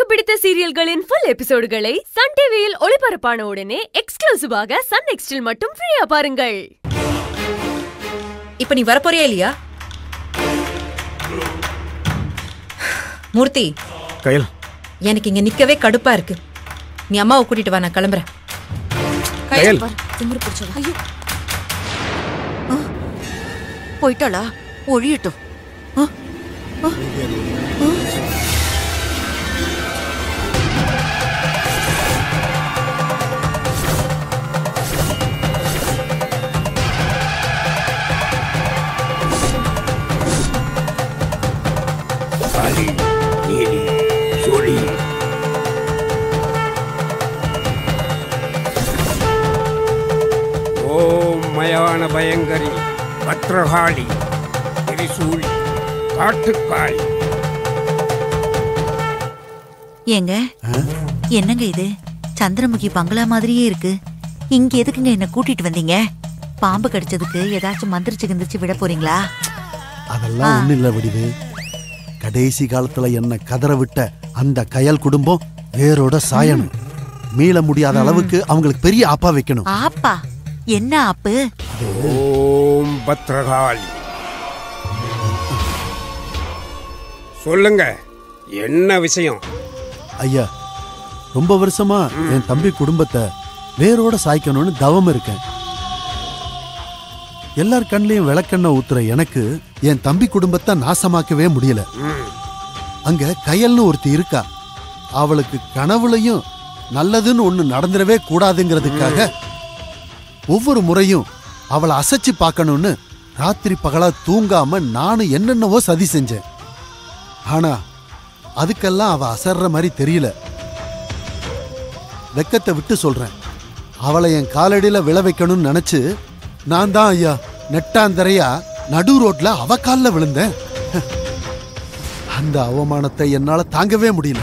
பிடித்த சீரியல்களின் full எபிசோடுகளை Sun டிவியில் ஒளிபரப்பான உடனே எக்ஸ்க்ளூசிவாக சன் நெக்ஸ்டில் மட்டும் ஃப்ரீயா பாருங்கள் இப்ப நீ வரப்போறியா இல்லையா மூர்த்தி கயல் எனக்கு இங்க நிக்கவே கடுப்பா இருக்கு நீ அம்மாவை கூட்டிட்டு வா நான் கிளம்புறேன் கயல் திமிரு பிடிச்சவ. ஐயோ போயிட்டாளா ஒழியட்டும் ஆ, ஆ, ஆ. காளி நீலி சோழி ஓம் மயான பயங்கரி பத்ரகாளி திரிசூலி காட்டுக்காளி ஏங்க என்னங்க இது சந்திரமுகி பங்களா மாதிரியே இருக்கு இங்க எதுக்குங்க என்ன கூட்டிட்டு வந்தீங்க பாம்பு கடிச்சதுக்கு ஏதாச்சும் மந்திரிச்சு கிந்திரிச்சு விட போறீங்களா அதெல்லாம் ஒண்ணு இல்ல வடிவு கடைசி காலத்துல என்ன கதற விட்ட அந்த கயல் குடும்பம் வேரோட சாயணும் மீள முடியாத அளவுக்கு அவங்களுக்கு பெரிய ஆப்பா வைக்கணும் ஆப்பா என்ன ஆப்பு ஓம் பத்ரகாளி சொல்லுங்க என்ன விஷயம் ஐயா ரொம்ப வருஷமா என் தம்பி குடும்பத்தை வேரோட சாய்க்கணும்னு தவம் இருக்கேன் எல்லார் கண்லயும் விளக்கெண்ணெய் ஊத்துற எனக்கு என் தம்பி குடும்பத்தை நாசமாக்கவே முடியல ம், அங்க கயல்னு ஒருத்தி இருக்கா அவளுக்கு கனவுலையும் நல்லதுன்னு ஒண்ணு நடந்துடவே கூடாதுங்கிறதுக்காக ஒவ்வொரு முறையும் அவளை அசைச்சு பார்க்கணும்னு ராத்திரி பகலா தூங்காம நானும் என்னென்னவோ சதி செஞ்சேன் ஆனா அதுக்கெல்லாம் அவ அசர்ற மாதிரி தெரியல வெக்கத்தை விட்டு சொல்றேன் அவளை என் காலடியில விழ வைக்கணும்னு நினைச்சு நான் தான் ஐயா நெட்டாந்தரையா நடு ரோட்ல அவ கால்ல விழுந்தேன் அந்த அவமானத்தை என்னால தாங்கவே முடியல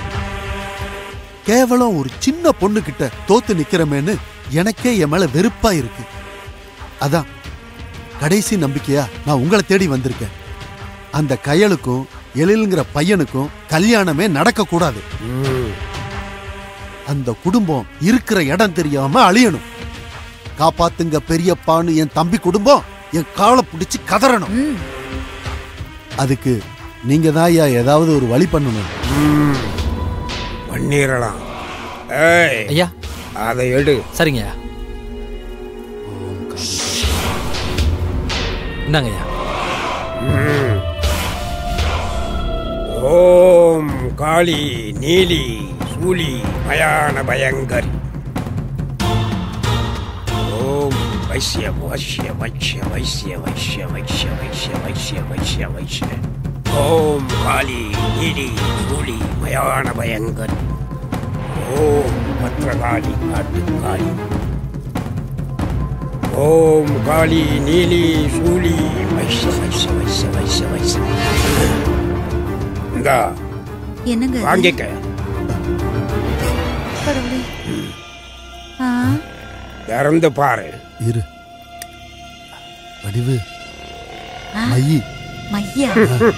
கேவலம் ஒரு சின்ன பொண்ணு கிட்ட தோத்து நிக்கிறமேன்னு எனக்கே என் மேல வெறுப்பா இருக்கு அதான் கடைசி நம்பிக்கையா நான் உங்களை தேடி வந்திருக்கேன் அந்த கயலுக்கும் எழிலுங்கிற பையனுக்கும் கல்யாணமே நடக்க கூடாது ம். அந்த குடும்பம் இருக்கிற இடம் தெரியாம அழியணும் காப்பாத்துங்க பெரியப்பான்னு என் தம்பி குடும்பம் என் காலை பிடிச்சு கதறணும் ம், அதுக்கு நீங்க தான் ஐயா ஏதாவது ஒரு வழி பண்ணணும் ம். பண்ணிரலாம் ஏய் ஐயா அதை எடு சரிங்க ஐயா இந்தாங்க ஐயா ம். ஓம் காளி நீலி சூலி மயான பயங்கரி ஓம் வைசிய வைசிய வைசிய வைசிய வைசிய வைசிய வைசிய வைசிய வைசிய வைசிய ஓம் காளி நீலி சூலி மயான பயங்கரி ஓம் பத்ரகாளி காட்டுக்காளி ஓம் காளி நீலி சூலி வைச வைச வைச வைச வைச இந்தா என்னங்க இது? வாங்கிக்க கடவுளே. ஆ, திறந்து பாரு இரு வடிவு ஆ. மையி மையா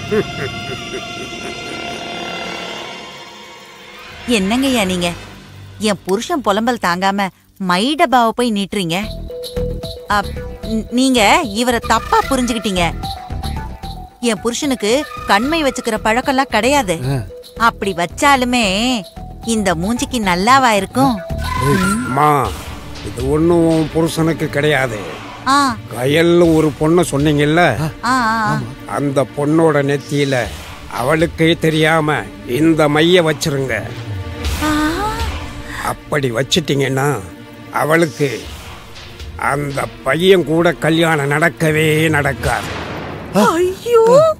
என்னங்கய்யா நீங்க என் புருஷன் புலம்பல் தாங்காம மை டப்பாவை போய் நீட்டுறீங்க அப், ந- நீங்க இவரை தப்பா புரிஞ்சுக்கிட்டீங்க என் புருஷனுக்கு கண்மை வச்சுக்கிற பழக்கம்லாம் கிடையாது ஆ. அப்படி வச்சாலுமே இந்த மூஞ்சிக்கு நல்லாவா இருக்கும் அம்மா இது ஒன்றும் புருஷனுக்கு கிடையாது ஆ கயல்னு ஒரு பொண்ணை சொன்னீங்கல்ல ஆ ஆ, ஆ. அந்த பொண்ணோட நெத்தியில அவளுக்கே தெரியாம இந்த மைய வச்சிருங்க ஆ அப்படி வச்சிட்டீங்கன்னா அவளுக்கு அந்த பையன் கூட கல்யாணம் நடக்கவே நடக்காது ஐயோ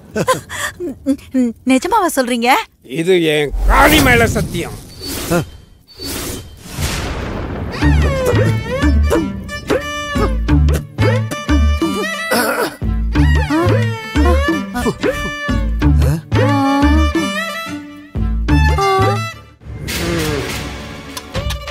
நிஜமாவா சொல்றீங்க இது என் காளி மேல சத்தியம்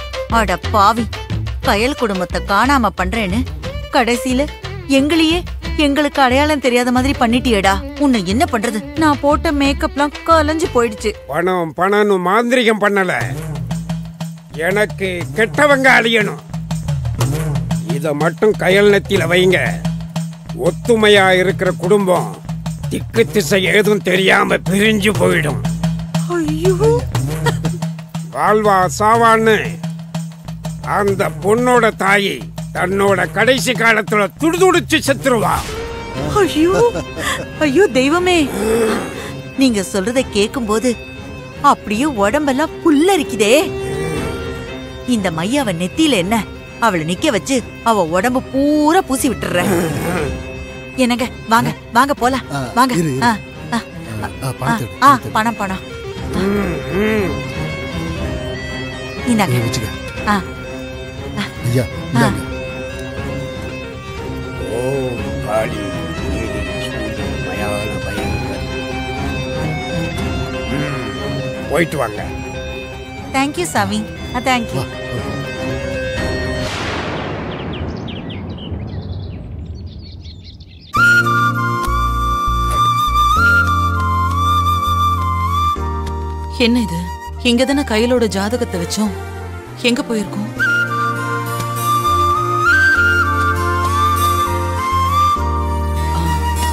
அட பாவி கயல் குடும்பத்தை காணாம பண்றேன்னு கடைசியில எங்களையே எங்களுக்கு அடையாளம் தெரியாத மாதிரி பண்ணிட்டியேடா உன்னை என்ன பண்றது நான் போட்ட மேக்கப்லாம் கலைஞ்சு போயிடுச்சு பணம் பணம்னு மாந்திரிகம் பண்ணல எனக்கு கெட்டவங்க அழியணும் இத மட்டும் கயல் நெத்தியில வைங்க ஒத்துமையா இருக்கிற குடும்பம் திக்கு திசை ஏதும் தெரியாம பிரிஞ்சு போயிடும் ஐயோ வாழ்வா சாவான்னு அந்த பொண்ணோட தாயி தன்னோட கடைசி காலத்துல துடிதுடிச்சு செத்துருவா ஐயோ ஐயோ தெய்வமே நீங்க சொல்றத கேக்கும்போது அப்படியே உடம்பெல்லாம் புல்லரிக்குதே இந்த மைய அவ நெத்தியில என்ன அவளை நிக்க வச்சு அவ உடம்பு பூரா பூசி விட்டுறேன் என்னங்க வாங்க வாங்க போலாம் ஆ, வாங்க இரு, இரு. ஆ, ஆ, ஆ, ஆ, பணத்தை எடு, ஆ, பணத்தை எடு. பணம் பணம் ம், ம். இந்தாங்க நீ வச்சுக்க ஆ, ஐயா இந்தாங்க ஓம் காளி நீலி சூலி மயான பயங்கரி ம், போயிட்டு வாங்க தேங்க்யூ சாமி தேங்க்யூ என்ன இது இங்க தானே கையிலோட ஜாதகத்தை வச்சோம் எங்க போயிருக்கோம் ஆ.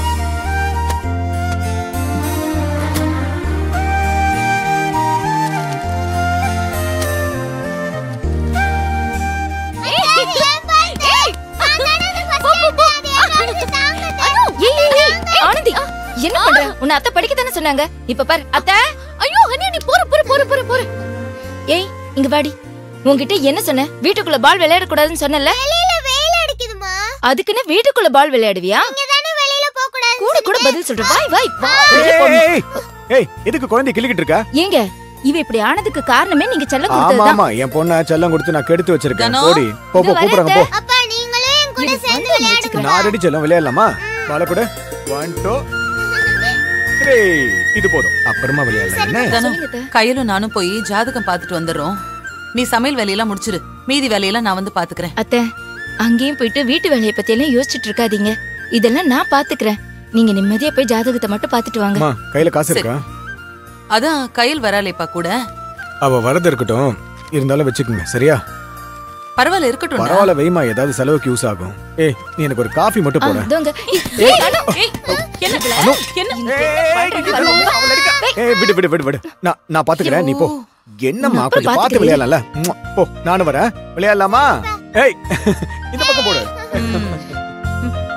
ஆனந்தி என்ன பண்ற உன்னை அத்தை படிக்க தானே சொன்னாங்க இப்ப பாரு அத்தை ஐயோ அண்ணி நீ போற போற போற போற போற ஏய் இங்க வாடி உன்கிட்ட என்ன சொன்ன வீட்டுக்குள்ள பால் விளையாட கூடாதுன்னு சொன்னல வெளியில வெயில் அடிக்குதுமா அதுக்குன்னு வீட்டுக்குள்ள பால் விளையாடுவியா இங்க தானே வெளியில போக கூடாது கூட கூட பதில் சொல்ற வாய் வாய் வா ஏய், ஏய், ஏய் எதுக்கு குழந்தை கிள்ளிக்கிட்டு இருக்கா ஏங்க இவ இப்படி ஆனதுக்கு காரணமே நீங்க செல்ல ஆமா கொடுத்ததுதான் ஆமா என் பொண்ண செல்லம் கொடுத்து நான் கெடுத்து வச்சிருக்கேன் தனோ, ஓடி போ போ இதோ கூப்பிடுறாங்க போ அப்பா நீங்களும் என் கூட இது சேர்ந்து வந்து விளையாடுங்க நான் ரெடி செல்லம் விளையாடலாமா பால கூட ஒன் டூ த்ரீ இது போதும் அப்புறமா விளையாடலாம் என்ன தனு சொல்லுங்க அத்தை. கையிலும் நானும் போய் ஜாதகம் பார்த்துட்டு வந்துடுறோம் நீ சமையல் வேலையெல்லாம் முடிச்சிரு மீதி வேலையெல்லாம் நான் வந்து பாத்துக்கிறேன் அத்தை அங்கேயும் போயிட்டு வீட்டு வேலையை பத்தி எல்லாம் யோசிச்சுட்டு இருக்காதீங்க இதெல்லாம் நான் பாத்துக்கிறேன் நீங்க நிம்மதியா போய் ஜாதகத்தை மட்டும் பாத்துட்டு வாங்க அம்மா கையில காசு சரி. இருக்கா அதான் கையில் வராளேப்பா கூட அவ வரது இருக்கட்டும் இருந்தாலும் வச்சுக்கோங்க சரியா பரவாயில்ல இருக்கட்டும் பரவாயில்ல வைமா ஏதாவது செலவுக்கு யூஸ் ஆகும் ஏய் நீ எனக்கு ஒரு காஃபி மட்டும் ஆ, போட இதோங்க. ஏய், அனு, ஏய், என்ன என்ன ஏய் விடு விடு விடு விடு நான் நான் பாத்துக்கிறேன் நீ போ என்னம்மா நான் கொஞ்சம் பார்த்து பாத்துக்கிறேன். விளையாடலாம்ல ம்ம். போ நானும் வரேன் விளையாடலாமா ஏய் இந்த பக்கம் போடு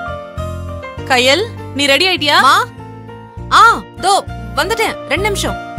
கையல் நீ ரெடி ஆயிட்டியா ஆ தோ வந்துட்டேன் ரெண்டு நிமிஷம்